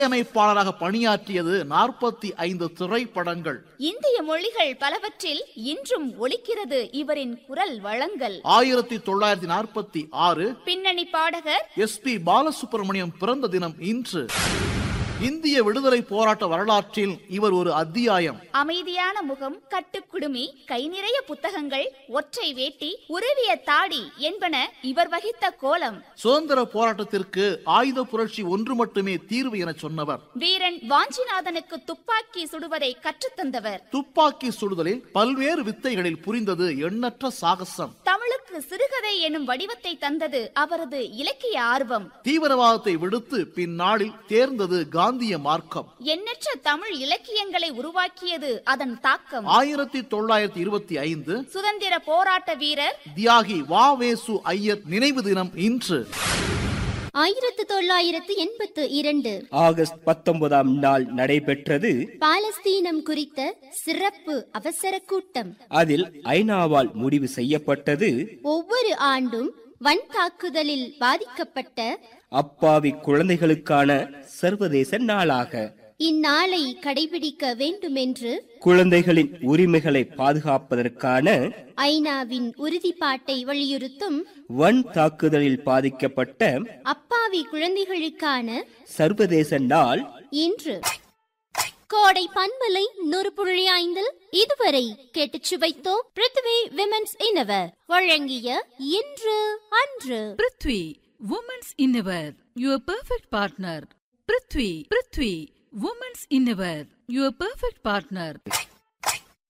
அமைப்பாளராக பணியாற்றியது நாற்பத்தி ஐந்து திரைப்படங்கள் இந்திய மொழிகள் பலவற்றில் இன்றும் ஒலிக்கிறது இவரின் குரல் வளங்கள் ஆயிரத்தி தொள்ளாயிரத்தி நாற்பத்தி ஆறு பின்னணி பாடகர் எஸ் பி பாலசுப்ரமணியம் பிறந்த தினம் இன்று இந்திய விடுதலை போராட்ட வரலாற்றில் இவர் ஒரு அத்தியாயம் அமைதியான முகம் கட்டுக்குடுமி கை நிறைய புத்தகங்கள் ஒற்றை வேட்டி உருவிய தாடி என்பன இவர் வகித்த கோலம் சுதந்திர போராட்டத்திற்கு ஆயுத புரட்சி ஒன்று மட்டுமே தீர்வு என சொன்னவர் வீரன் வாஞ்சிநாதனுக்கு துப்பாக்கி சுடுவதை கற்றுத்தந்தவர் துப்பாக்கி சுடுதலில் பல்வேறு வித்தைகளில் புரிந்தது எண்ணற்ற சாகசம் தமிழுக்கு சிறுகதை எனும் வடிவத்தை தந்தது அவரது இலக்கிய ஆர்வம் தீவிரவாதத்தை விடுத்து பின்னாளில் தேர்ந்தது காந்திய மார்க்கம் எண்ணற்ற தமிழ் இலக்கியங்களை உருவாக்கியது அதன் தாக்கம் ஆயிரத்தி தொள்ளாயிரத்தி இருபத்தி ஐந்து சுதந்திர போராட்ட வீரர் தியாகி வாவேசு ஐயர் நினைவு தினம் இன்று ஆயிரத்து தொள்ளாயிரத்து எண்பத்து இரண்டு ஆகஸ்ட் பத்தொன்பதாம் நாள் நடைபெற்றது பாலஸ்தீனம் குறித்த சிறப்பு அவசர கூட்டம் அதில் ஐநாவால் முடிவு செய்யப்பட்டது ஒவ்வொரு ஆண்டும் வன் தாக்குதலில் பாதிக்கப்பட்ட அப்பாவி குழந்தைகளுக்கான சர்வதேச நாளாக இந்நாளை கடைபிடிக்க வேண்டுமென்று குழந்தைகளின் உரிமைகளை பாதுகாப்பதற்கான ஐநாவின் உறுதிப்பாட்டை வலியுறுத்தும் வன் தாக்குதலில் பாதிக்கப்பட்ட அப்பாவி குழந்தைகளுக்கான சர்வதேச நாள் இன்று கோடை பண்பலை நூறு புள்ளி ஐந்தில் இதுவரை கேட்டுச் சுவைத்தோம் பிருத்வி விமென்ஸ் இனவர் வழங்கிய இன்று அன்று prithvi women's innerwear your perfect partner prithvi prithvi women's innerwear your perfect partner